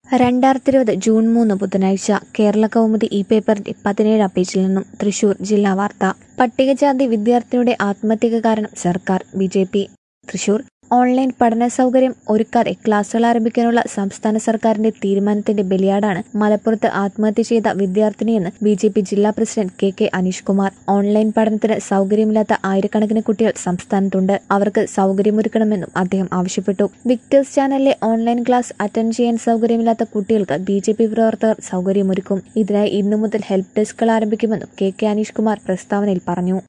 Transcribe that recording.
രണ്ടായിരത്തി ഇരുപത് ജൂൺ മൂന്ന് ബുധനാഴ്ച കേരള കൗമുദി ഈ പേപ്പറിന്റെ പതിനേഴാം പേജിൽ നിന്നും തൃശൂർ ജില്ലാ വാർത്ത പട്ടികജാതി വിദ്യാർത്ഥിനിയുടെ ആത്മഹത്യക്ക് കാരണം സർക്കാർ B J P Thrissur online പഠന സൗകര്യം ഒരുക്കാതെ ക്ലാസുകൾ ആരംഭിക്കാനുള്ള സംസ്ഥാന സർക്കാരിന്റെ തീരുമാനത്തിന്റെ ബലിയാടാണ് മലപ്പുറത്ത് ആത്മഹത്യ ചെയ്ത വിദ്യാർത്ഥിനിയെന്ന് ബി ജെ പി ജില്ലാ president K K Aneesh Kumar online പഠനത്തിന് സൗകര്യമില്ലാത്ത ആയിരക്കണക്കിന് കുട്ടികൾ സംസ്ഥാനത്തുണ്ട് അവർക്ക് സൗകര്യമൊരുക്കണമെന്നും അദ്ദേഹം ആവശ്യപ്പെട്ടു വിക്ടേഴ്സ് ചാനലിലെ ഓൺലൈൻ ക്ലാസ് അറ്റൻഡ് ചെയ്യാൻ സൗകര്യമില്ലാത്ത കുട്ടികൾക്ക് ബി ജെ പി പ്രവർത്തകർ സൗകര്യമൊരുക്കും ഇതിനായി ഇന്നു മുതൽ ഹെൽപ്പ് ഡെസ്കുകൾ ആരംഭിക്കുമെന്നും കെ കെ അനീഷ് കുമാർ പ്രസ്താവനയിൽ പറഞ്ഞു